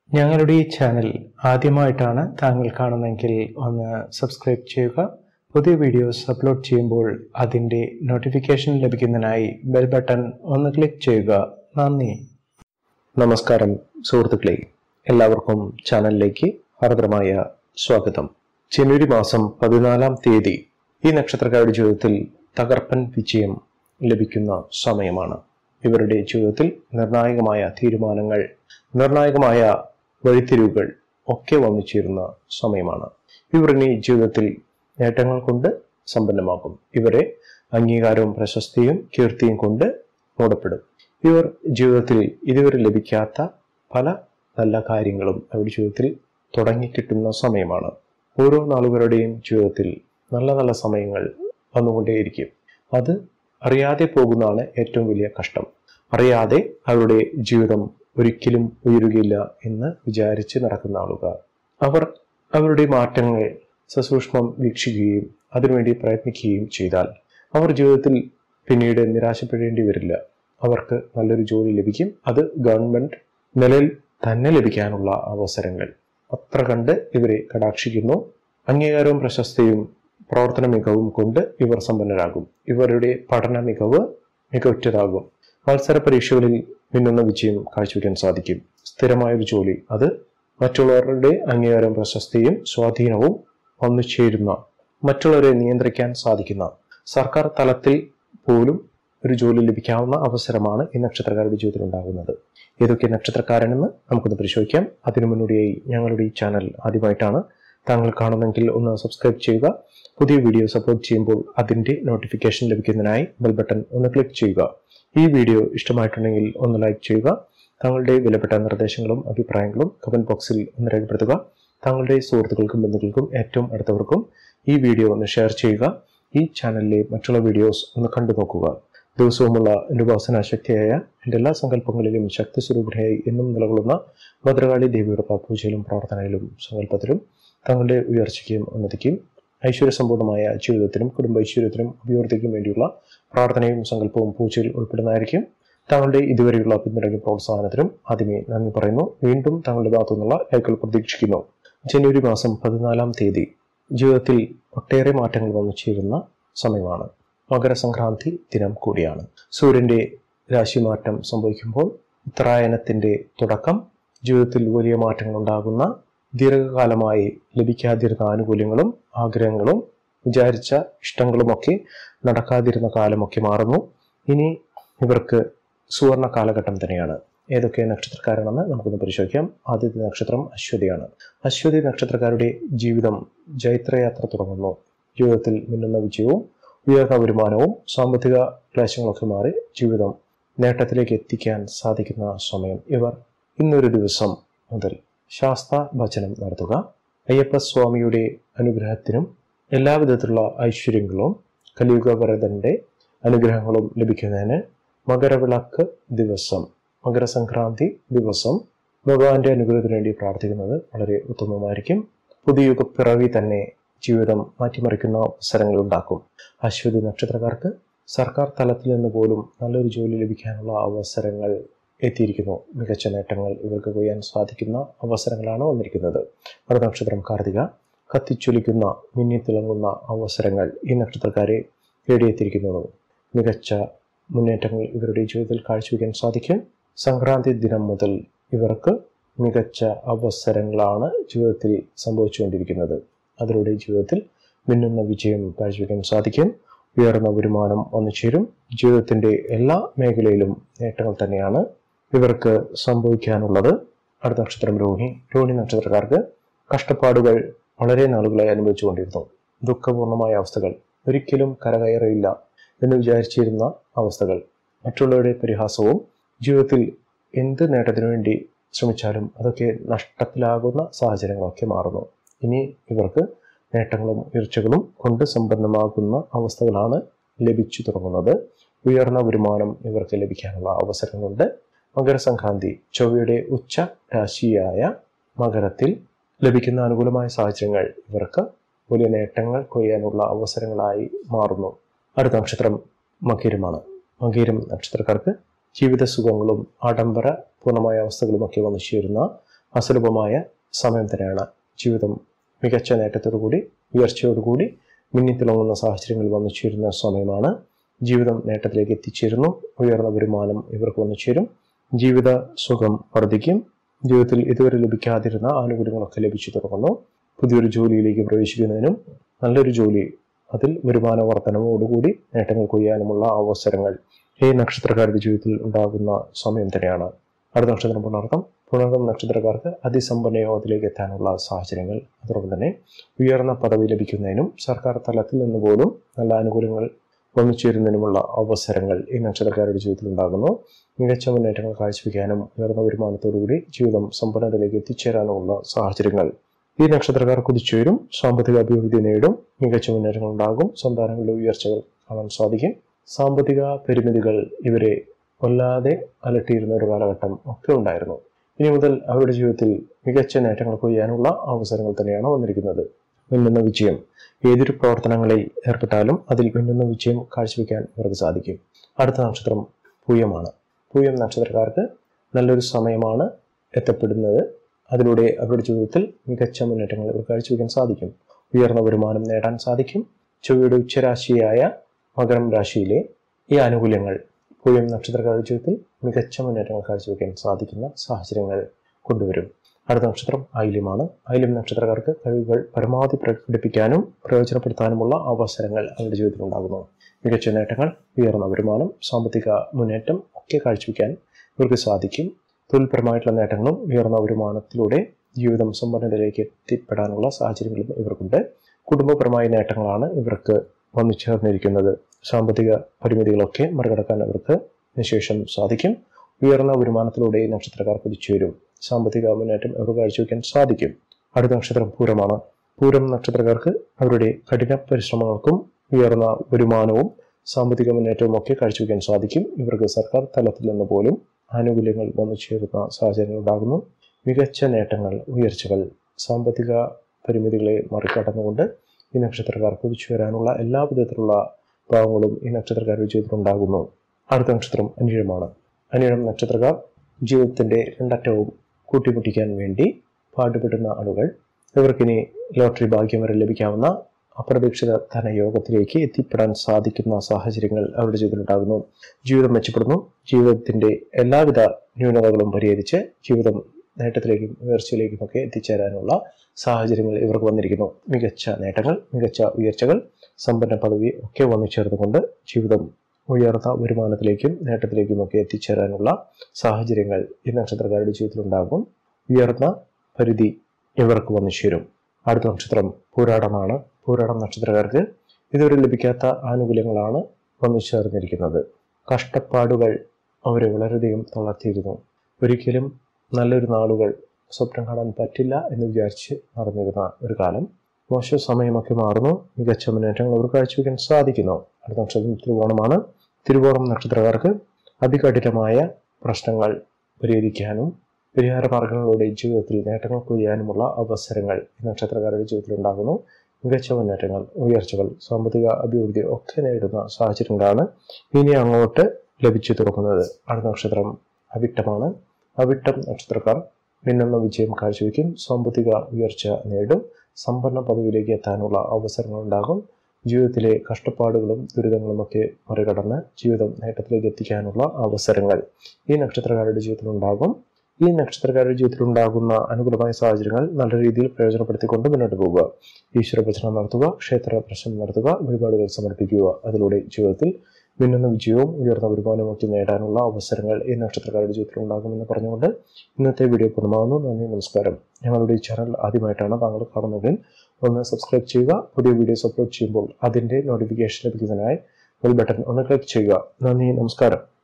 ഞങ്ങളുടെ ഈ ചാനൽ ആദ്യമായിട്ടാണ് താങ്കൾ കാണുന്നതെങ്കിൽ ഒന്ന് സബ്സ്ക്രൈബ് ചെയ്യുക പുതിയ വീഡിയോസ് അപ്ലോഡ് ചെയ്യുമ്പോൾ അതിൻ്റെ നോട്ടിഫിക്കേഷൻ ലഭിക്കുന്നതിനായി ബെൽ ബട്ടൺ ഒന്ന് ക്ലിക്ക് ചെയ്യുക നന്ദി നമസ്കാരം സുഹൃത്തുക്കളെ എല്ലാവർക്കും ചാനലിലേക്ക് ഹാർദരമായ സ്വാഗതം ജനുവരി മാസം പതിനാലാം തീയതി ഈ നക്ഷത്രക്കാരുടെ ജീവിതത്തിൽ തകർപ്പൻ വിജയം ലഭിക്കുന്ന സമയമാണ് ഇവരുടെ ജീവിതത്തിൽ നിർണായകമായ തീരുമാനങ്ങൾ നിർണായകമായ വഴിത്തിരിവുകൾ ഒക്കെ വന്നു ചേരുന്ന സമയമാണ് ഇവർ ഇനി ജീവിതത്തിൽ നേട്ടങ്ങൾ കൊണ്ട് സമ്പന്നമാകും ഇവരെ അംഗീകാരവും പ്രശസ്തിയും കീർത്തിയും കൊണ്ട് മൂടപ്പെടും ഇവർ ജീവിതത്തിൽ ഇതുവരെ ലഭിക്കാത്ത പല നല്ല കാര്യങ്ങളും അവരുടെ ജീവിതത്തിൽ തുടങ്ങിക്കിട്ടുന്ന സമയമാണ് ഓരോ നാളുകളുടെയും ജീവിതത്തിൽ നല്ല നല്ല സമയങ്ങൾ വന്നുകൊണ്ടേയിരിക്കും അത് അറിയാതെ പോകുന്നതാണ് ഏറ്റവും വലിയ കഷ്ടം അറിയാതെ അവരുടെ ജീവിതം ഒരിക്കലും ഉയരുകയില്ല എന്ന് വിചാരിച്ച് നടക്കുന്ന ആളുകൾ അവർ അവരുടെ മാറ്റങ്ങൾ സസൂക്ഷ്മം വീക്ഷിക്കുകയും അതിനുവേണ്ടി പ്രയത്നിക്കുകയും ചെയ്താൽ അവർ ജീവിതത്തിൽ പിന്നീട് നിരാശപ്പെടേണ്ടി വരില്ല അവർക്ക് നല്ലൊരു ജോലി ലഭിക്കും അത് ഗവൺമെന്റ് നിലയിൽ തന്നെ ലഭിക്കാനുള്ള അവസരങ്ങൾ അത്ര കണ്ട് ഇവരെ കടാക്ഷിക്കുന്നു അംഗീകാരവും പ്രശസ്തിയും പ്രവർത്തന മികവും കൊണ്ട് ഇവർ സമ്പന്നരാകും ഇവരുടെ പഠന മികവ് മികവുറ്റതാകും മത്സര പരീക്ഷകളിൽ മിന്നുന്ന വിജയം കാഴ്ചവെക്കാൻ സാധിക്കും സ്ഥിരമായ ഒരു ജോലി അത് മറ്റുള്ളവരുടെ അംഗീകാരവും പ്രശസ്തിയും സ്വാധീനവും വന്നു ചേരുന്ന മറ്റുള്ളവരെ നിയന്ത്രിക്കാൻ സാധിക്കുന്ന സർക്കാർ തലത്തിൽ പോലും ഒരു ജോലി ലഭിക്കാവുന്ന അവസരമാണ് ഈ നക്ഷത്രക്കാരുടെ ജീവിതത്തിൽ ഉണ്ടാകുന്നത് ഏതൊക്കെ നക്ഷത്രക്കാരനെന്ന് നമുക്കൊന്ന് പരിശോധിക്കാം അതിനു മുന്നോടിയായി ഞങ്ങളുടെ ഈ ചാനൽ ആദ്യമായിട്ടാണ് താങ്കൾ കാണുന്നെങ്കിൽ ഒന്ന് സബ്സ്ക്രൈബ് ചെയ്യുക പുതിയ വീഡിയോസ് അപ്ലോഡ് ചെയ്യുമ്പോൾ അതിൻ്റെ നോട്ടിഫിക്കേഷൻ ലഭിക്കുന്നതിനായി ബെൽ ബട്ടൺ ഒന്ന് ക്ലിക്ക് ചെയ്യുക ഈ വീഡിയോ ഇഷ്ടമായിട്ടുണ്ടെങ്കിൽ ഒന്ന് ലൈക്ക് ചെയ്യുക താങ്കളുടെ വിലപ്പെട്ട നിർദ്ദേശങ്ങളും അഭിപ്രായങ്ങളും കമന്റ് ബോക്സിൽ ഒന്ന് രേഖപ്പെടുത്തുക താങ്കളുടെ സുഹൃത്തുക്കൾക്കും ബന്ധുക്കൾക്കും ഏറ്റവും അടുത്തവർക്കും ഈ വീഡിയോ ഒന്ന് ഷെയർ ചെയ്യുക ഈ ചാനലിലെ മറ്റുള്ള വീഡിയോസ് ഒന്ന് കണ്ടു നോക്കുക ദിവസവുമുള്ള എൻ്റെ ഉപാസനാശക്തിയായ എൻ്റെ എല്ലാ സങ്കല്പങ്ങളിലും ശക്തി സ്വരൂപിണിയായി എന്നും നിലകൊള്ളുന്ന ഭദ്രകാളി ദേവിയുടെ പൂജയിലും പ്രാർത്ഥനയിലും സങ്കല്പത്തിലും തങ്ങളുടെ ഉയർച്ചയ്ക്കും ഉന്നതിക്കും ഐശ്വര്യസമ്പൂർണമായ ജീവിതത്തിനും കുടുംബ ഐശ്വര്യത്തിനും അഭിവൃദ്ധിക്കും വേണ്ടിയുള്ള പ്രാർത്ഥനയും സങ്കല്പവും പൂജയിൽ ഉൾപ്പെടുന്നതായിരിക്കും താങ്കളുടെ ഇതുവരെയുള്ള പിന്തുണയ്ക്കും പ്രോത്സാഹനത്തിനും ആദ്യമേ നന്ദി പറയുന്നു വീണ്ടും താങ്കളുടെ ഭാഗത്തു നിന്നുള്ള ലൈക്കുകൾ പ്രതീക്ഷിക്കുന്നു ജനുവരി മാസം പതിനാലാം തീയതി ജീവിതത്തിൽ ഒട്ടേറെ മാറ്റങ്ങൾ വന്നു ചേരുന്ന സമയമാണ് മകരസംക്രാന്തി ദിനം കൂടിയാണ് സൂര്യന്റെ രാശിമാറ്റം സംഭവിക്കുമ്പോൾ ഉത്തരായനത്തിന്റെ തുടക്കം ജീവിതത്തിൽ വലിയ മാറ്റങ്ങൾ ഉണ്ടാകുന്ന ദീർഘകാലമായി ലഭിക്കാതിരുന്ന ആനുകൂല്യങ്ങളും ആഗ്രഹങ്ങളും വിചാരിച്ച ഇഷ്ടങ്ങളുമൊക്കെ നടക്കാതിരുന്ന കാലമൊക്കെ മാറുന്നു ഇനി ഇവർക്ക് സുവർണ കാലഘട്ടം തന്നെയാണ് ഏതൊക്കെ നക്ഷത്രക്കാരാണെന്ന് നമുക്കൊന്ന് പരിശോധിക്കാം ആദ്യത്തെ നക്ഷത്രം അശ്വതിയാണ് അശ്വതി നക്ഷത്രക്കാരുടെ ജീവിതം ജൈത്രയാത്ര തുടങ്ങുന്നു ജീവിതത്തിൽ മിന്നുന്ന വിജയവും ഉയർന്ന വരുമാനവും സാമ്പത്തിക ക്ലേശങ്ങളൊക്കെ മാറി ജീവിതം നേട്ടത്തിലേക്ക് എത്തിക്കാൻ സാധിക്കുന്ന സമയം ഇവർ ഇന്നൊരു ദിവസം മുതൽ ശാസ്ത്ര ഭജനം നടത്തുക അയ്യപ്പ സ്വാമിയുടെ അനുഗ്രഹത്തിനും എല്ലാവിധത്തിലുള്ള ഐശ്വര്യങ്ങളും കലിയുഗ വരദന്റെ അനുഗ്രഹങ്ങളും ലഭിക്കുന്നതിന് മകരവിളക്ക് ദിവസം മകരസംക്രാന്തി ദിവസം ഭഗവാന്റെ അനുഗ്രഹത്തിന് വേണ്ടി പ്രാർത്ഥിക്കുന്നത് വളരെ ഉത്തമമായിരിക്കും പുതിയ യുഗപ്പിറവി തന്നെ ജീവിതം മാറ്റിമറിക്കുന്ന അവസരങ്ങൾ ഉണ്ടാക്കും അശ്വതി നക്ഷത്രക്കാർക്ക് സർക്കാർ തലത്തിൽ നിന്ന് പോലും നല്ലൊരു ജോലി ലഭിക്കാനുള്ള അവസരങ്ങൾ എത്തിയിരിക്കുന്നു മികച്ച നേട്ടങ്ങൾ ഇവർക്ക് കൊയ്യാൻ സാധിക്കുന്ന അവസരങ്ങളാണ് വന്നിരിക്കുന്നത് അടുത്ത നക്ഷത്രം കാർത്തിക കത്തിച്ചൊലിക്കുന്ന മിന്നിത്തിളങ്ങുന്ന അവസരങ്ങൾ ഈ നക്ഷത്രക്കാരെ തേടിയെത്തിയിരിക്കുന്നു മികച്ച മുന്നേറ്റങ്ങൾ ഇവരുടെ ജീവിതത്തിൽ കാഴ്ചവെക്കാൻ സാധിക്കും സംക്രാന്തി ദിനം മുതൽ ഇവർക്ക് മികച്ച അവസരങ്ങളാണ് ജീവിതത്തിൽ സംഭവിച്ചുകൊണ്ടിരിക്കുന്നത് അതിലൂടെ ജീവിതത്തിൽ മിന്നുന്ന വിജയം കാഴ്ചവെക്കാൻ സാധിക്കും ഉയർന്ന വരുമാനം വന്നു ചേരും ജീവിതത്തിന്റെ എല്ലാ മേഖലയിലും നേട്ടങ്ങൾ തന്നെയാണ് ഇവർക്ക് സംഭവിക്കാനുള്ളത് അടുത്ത നക്ഷത്രം രോഹിണി രോഹിണി നക്ഷത്രക്കാർക്ക് കഷ്ടപ്പാടുകൾ വളരെ നാളുകളായി അനുഭവിച്ചുകൊണ്ടിരുന്നു ദുഃഖപൂർണമായ അവസ്ഥകൾ ഒരിക്കലും കരകയറിയില്ല എന്ന് വിചാരിച്ചിരുന്ന അവസ്ഥകൾ മറ്റുള്ളവരുടെ പരിഹാസവും ജീവിതത്തിൽ എന്ത് നേട്ടത്തിനു വേണ്ടി ശ്രമിച്ചാലും അതൊക്കെ നഷ്ടത്തിലാകുന്ന സാഹചര്യങ്ങളൊക്കെ മാറുന്നു ഇനി ഇവർക്ക് നേട്ടങ്ങളും ഉയർച്ചകളും കൊണ്ട് സമ്പന്നമാകുന്ന അവസ്ഥകളാണ് ലഭിച്ചു തുടങ്ങുന്നത് ഉയർന്ന വരുമാനം ഇവർക്ക് ലഭിക്കാനുള്ള അവസരങ്ങളുണ്ട് മകരസംക്രാന്തി ചൊവ്വയുടെ ഉച്ച രാശിയായ മകരത്തിൽ ലഭിക്കുന്ന അനുകൂലമായ സാഹചര്യങ്ങൾ ഇവർക്ക് വലിയ നേട്ടങ്ങൾ കൊയ്യാനുള്ള അവസരങ്ങളായി മാറുന്നു അടുത്ത നക്ഷത്രം മകീരമാണ് മകീരം നക്ഷത്രക്കാർക്ക് ജീവിത സുഖങ്ങളും ആഡംബര പൂർണ്ണമായ അവസ്ഥകളുമൊക്കെ വന്നു ചേരുന്ന അസുലഭമായ സമയം തന്നെയാണ് ജീവിതം മികച്ച നേട്ടത്തോടുകൂടി ഉയർച്ചയോടുകൂടി മിന്നിത്തിളങ്ങുന്ന സാഹചര്യങ്ങൾ വന്നു ചേരുന്ന സമയമാണ് ജീവിതം നേട്ടത്തിലേക്ക് എത്തിച്ചേരുന്നു ഉയർന്ന വരുമാനം ഇവർക്ക് വന്നു ചേരും ജീവിത സുഖം വർദ്ധിക്കും ജീവിതത്തിൽ ഇതുവരെ ലഭിക്കാതിരുന്ന ആനുകൂല്യങ്ങളൊക്കെ ലഭിച്ചു തുടങ്ങുന്നു പുതിയൊരു ജോലിയിലേക്ക് പ്രവേശിക്കുന്നതിനും നല്ലൊരു ജോലി അതിൽ വരുമാന വർധനവോടുകൂടി നേട്ടങ്ങൾ കൊയ്യാനുമുള്ള അവസരങ്ങൾ ഈ നക്ഷത്രക്കാരുടെ ജീവിതത്തിൽ ഉണ്ടാകുന്ന സമയം തന്നെയാണ് അടുത്ത നക്ഷത്രം പുണർത്തം പുണർത്തം നക്ഷത്രക്കാർക്ക് അതിസമ്പന്ന യോഗത്തിലേക്ക് എത്താനുള്ള സാഹചര്യങ്ങൾ അതോടൊപ്പം തന്നെ ഉയർന്ന പദവി ലഭിക്കുന്നതിനും സർക്കാർ തലത്തിൽ നിന്ന് പോലും നല്ല ആനുകൂല്യങ്ങൾ വന്നുചേരുന്നതിനുമുള്ള അവസരങ്ങൾ ഈ നക്ഷത്രക്കാരുടെ ജീവിതത്തിൽ ഉണ്ടാകുന്നു മികച്ച മുന്നേറ്റങ്ങൾ കാഴ്ചവെക്കാനും ഉയർന്ന വരുമാനത്തോടുകൂടി ജീവിതം സമ്പന്നതയിലേക്ക് എത്തിച്ചേരാനുമുള്ള സാഹചര്യങ്ങൾ ഈ നക്ഷത്രക്കാർ കുതിച്ചുയരും സാമ്പത്തിക അഭിവൃദ്ധി നേടും മികച്ച മുന്നേറ്റങ്ങൾ ഉണ്ടാകും സന്താനങ്ങളുടെ ഉയർച്ചകൾ കാണാൻ സാധിക്കും സാമ്പത്തിക പരിമിതികൾ ഇവരെ വല്ലാതെ അലട്ടിയിരുന്ന ഒരു കാലഘട്ടം ഒക്കെ ഉണ്ടായിരുന്നു ഇനി മുതൽ അവരുടെ ജീവിതത്തിൽ മികച്ച നേട്ടങ്ങൾ കൊയ്യാനുള്ള അവസരങ്ങൾ തന്നെയാണ് വന്നിരിക്കുന്നത് മിന്നുന്ന വിജയം ഏതൊരു പ്രവർത്തനങ്ങളിൽ ഏർപ്പെട്ടാലും അതിൽ മിന്നുന്ന വിജയം കാഴ്ചവെക്കാൻ ഇവർക്ക് സാധിക്കും അടുത്ത നക്ഷത്രം പൂയമാണ് പൂയം നക്ഷത്രക്കാർക്ക് നല്ലൊരു സമയമാണ് എത്തപ്പെടുന്നത് അതിലൂടെ അവരുടെ ജീവിതത്തിൽ മികച്ച മുന്നേറ്റങ്ങൾ ഇവർ കാഴ്ചവെക്കാൻ സാധിക്കും ഉയർന്ന വരുമാനം നേടാൻ സാധിക്കും ചൊവ്വയുടെ ഉച്ചരാശിയായ മകരം രാശിയിലെ ഈ ആനുകൂല്യങ്ങൾ പൂയം നക്ഷത്രക്കാരുടെ ജീവിതത്തിൽ മികച്ച മുന്നേറ്റങ്ങൾ കാഴ്ചവെക്കാൻ സാധിക്കുന്ന സാഹചര്യങ്ങൾ കൊണ്ടുവരും അടുത്ത നക്ഷത്രം ആയില്യമാണ് ആയില്യം നക്ഷത്രക്കാർക്ക് കഴിവുകൾ പരമാവധി പ്രകടിപ്പിക്കാനും പ്രയോജനപ്പെടുത്താനുമുള്ള അവസരങ്ങൾ അവരുടെ ജീവിതത്തിൽ ഉണ്ടാകുന്നു മികച്ച നേട്ടങ്ങൾ ഉയർന്ന വരുമാനം സാമ്പത്തിക മുന്നേറ്റം ഒക്കെ കാഴ്ചവെക്കാൻ ഇവർക്ക് സാധിക്കും തൊഴിൽപരമായിട്ടുള്ള നേട്ടങ്ങളും ഉയർന്ന വരുമാനത്തിലൂടെ ജീവിതം സമ്പന്നതയിലേക്ക് എത്തിപ്പെടാനുള്ള സാഹചര്യങ്ങളും ഇവർക്കുണ്ട് കുടുംബപരമായ നേട്ടങ്ങളാണ് ഇവർക്ക് വന്നു ചേർന്നിരിക്കുന്നത് സാമ്പത്തിക പരിമിതികളൊക്കെ മറികടക്കാൻ അവർക്ക് നിശേഷം സാധിക്കും ഉയർന്ന വരുമാനത്തിലൂടെ ഈ നക്ഷത്രക്കാർ കുതിച്ചുവരും സാമ്പത്തിക മുന്നേറ്റം അവർ കാഴ്ചവെക്കാൻ സാധിക്കും അടുത്ത നക്ഷത്രം പൂരമാണ് പൂരം നക്ഷത്രക്കാർക്ക് അവരുടെ കഠിന പരിശ്രമങ്ങൾക്കും ഉയർന്ന വരുമാനവും സാമ്പത്തിക മുന്നേറ്റവും ഒക്കെ കാഴ്ചവെക്കാൻ സാധിക്കും ഇവർക്ക് സർക്കാർ തലത്തിൽ നിന്ന് പോലും ആനുകൂല്യങ്ങൾ വന്നു ചേരുന്ന സാഹചര്യങ്ങൾ ഉണ്ടാകുന്നു മികച്ച നേട്ടങ്ങൾ ഉയർച്ചകൾ സാമ്പത്തിക പരിമിതികളെ മറികടന്നുകൊണ്ട് ഈ നക്ഷത്രക്കാർ കുതിച്ചു വരാനുള്ള എല്ലാ വിധത്തിലുള്ള ഭാവങ്ങളും ഈ നക്ഷത്രക്കാരുടെ ജീവിതത്തിൽ ഉണ്ടാകുന്നു അടുത്ത നക്ഷത്രം അനിഴമാണ് അനിഴം നക്ഷത്രക്കാർ ജീവിതത്തിന്റെ രണ്ടറ്റവും കൂട്ടിമുട്ടിക്കാൻ വേണ്ടി പാടുപെടുന്ന ആളുകൾ ഇവർക്കിനി ലോട്ടറി ഭാഗ്യം വരെ ലഭിക്കാവുന്ന അപ്രതീക്ഷിത ധനയോഗത്തിലേക്ക് എത്തിപ്പെടാൻ സാധിക്കുന്ന സാഹചര്യങ്ങൾ അവരുടെ ജീവിതത്തിൽ ഉണ്ടാകുന്നു ജീവിതം മെച്ചപ്പെടുന്നു ജീവിതത്തിന്റെ എല്ലാവിധ ന്യൂനതകളും പരിഹരിച്ച് ജീവിതം നേട്ടത്തിലേക്കും ഉയർച്ചയിലേക്കും ഒക്കെ എത്തിച്ചേരാനുള്ള സാഹചര്യങ്ങൾ ഇവർക്ക് വന്നിരിക്കുന്നു മികച്ച നേട്ടങ്ങൾ മികച്ച ഉയർച്ചകൾ സമ്പന്ന പദവി ഒക്കെ വന്നു ചേർന്നുകൊണ്ട് ജീവിതം ഉയർന്ന വരുമാനത്തിലേക്കും നേട്ടത്തിലേക്കും ഒക്കെ എത്തിച്ചേരാനുള്ള സാഹചര്യങ്ങൾ ഈ നക്ഷത്രക്കാരുടെ ജീവിതത്തിൽ ഉണ്ടാകും ഉയർന്ന പരിധി ഇവർക്ക് വന്നു ചേരും അടുത്ത നക്ഷത്രം പൂരാടമാണ് പൂരാടം നക്ഷത്രക്കാർക്ക് ഇതുവരെ ലഭിക്കാത്ത ആനുകൂല്യങ്ങളാണ് വന്നു ചേർന്നിരിക്കുന്നത് കഷ്ടപ്പാടുകൾ അവരെ വളരെയധികം തളർത്തിയിരുന്നു ഒരിക്കലും നല്ലൊരു നാളുകൾ സ്വപ്നം കാണാൻ പറ്റില്ല എന്ന് വിചാരിച്ച് നടന്നിരുന്ന ഒരു കാലം മോശ സമയമൊക്കെ മാറുന്നു മികച്ച മുന്നേറ്റങ്ങൾ അവർ കാഴ്ചവെക്കാൻ സാധിക്കുന്നു അടുത്ത നക്ഷത്രം തിരുവോണമാണ് തിരുവോണം നക്ഷത്രക്കാർക്ക് അതികഠിനമായ പ്രശ്നങ്ങൾ പരിഹരിക്കാനും പരിഹാര മാർഗങ്ങളുടെ ജീവിതത്തിൽ നേട്ടങ്ങൾ കൊയ്യാനുമുള്ള അവസരങ്ങൾ ഈ നക്ഷത്രക്കാരുടെ ജീവിതത്തിൽ ഉണ്ടാകുന്നു മികച്ച മുന്നേറ്റങ്ങൾ ഉയർച്ചകൾ സാമ്പത്തിക അഭിവൃദ്ധി ഒക്കെ നേടുന്ന സാഹചര്യങ്ങളാണ് ഇനി അങ്ങോട്ട് ലഭിച്ചു തുടങ്ങുന്നത് അടുത്ത നക്ഷത്രം അവിട്ടമാണ് അവിട്ടം നക്ഷത്രക്കാർ മിന്നുന്ന വിജയം കാഴ്ചവെക്കും സാമ്പത്തിക ഉയർച്ച നേടും സമ്പന്ന പദവിയിലേക്ക് എത്താനുള്ള അവസരങ്ങൾ ഉണ്ടാകും ജീവിതത്തിലെ കഷ്ടപ്പാടുകളും ദുരിതങ്ങളും ഒക്കെ മറികടന്ന് ജീവിതം നേട്ടത്തിലേക്ക് എത്തിക്കാനുള്ള അവസരങ്ങൾ ഈ നക്ഷത്രക്കാരുടെ ജീവിതത്തിൽ ഉണ്ടാകും ഈ നക്ഷത്രക്കാരുടെ ജീവിതത്തിൽ ഉണ്ടാകുന്ന അനുകൂലമായ സാഹചര്യങ്ങൾ നല്ല രീതിയിൽ പ്രയോജനപ്പെടുത്തിക്കൊണ്ട് മുന്നോട്ട് പോകുക ഈശ്വര പ്രചരണം നടത്തുക ക്ഷേത്ര ദർശനം നടത്തുക വഴിപാടുകൾ സമർപ്പിക്കുക അതിലൂടെ ജീവിതത്തിൽ മിന്നുന്ന വിജയവും ഉയർന്ന വരുമാനവും ഒക്കെ നേടാനുള്ള അവസരങ്ങൾ ഈ നക്ഷത്രക്കാരുടെ ജീവിതത്തിൽ ഉണ്ടാകുമെന്ന് പറഞ്ഞുകൊണ്ട് ഇന്നത്തെ വീഡിയോ പൂർണ്ണമാകുന്നു നന്ദി നമസ്കാരം ഞങ്ങളുടെ ഈ ചാനൽ ആദ്യമായിട്ടാണ് താങ്കൾ കാണുന്നതെങ്കിൽ ഒന്ന് സബ്സ്ക്രൈബ് ചെയ്യുക പുതിയ വീഡിയോസ് അപ്ലോഡ് ചെയ്യുമ്പോൾ അതിൻ്റെ നോട്ടിഫിക്കേഷൻ ലഭിക്കുന്നതിനായി ബെൽ ബട്ടൺ ഒന്ന് ക്ലിക്ക് ചെയ്യുക നന്ദി നമസ്കാരം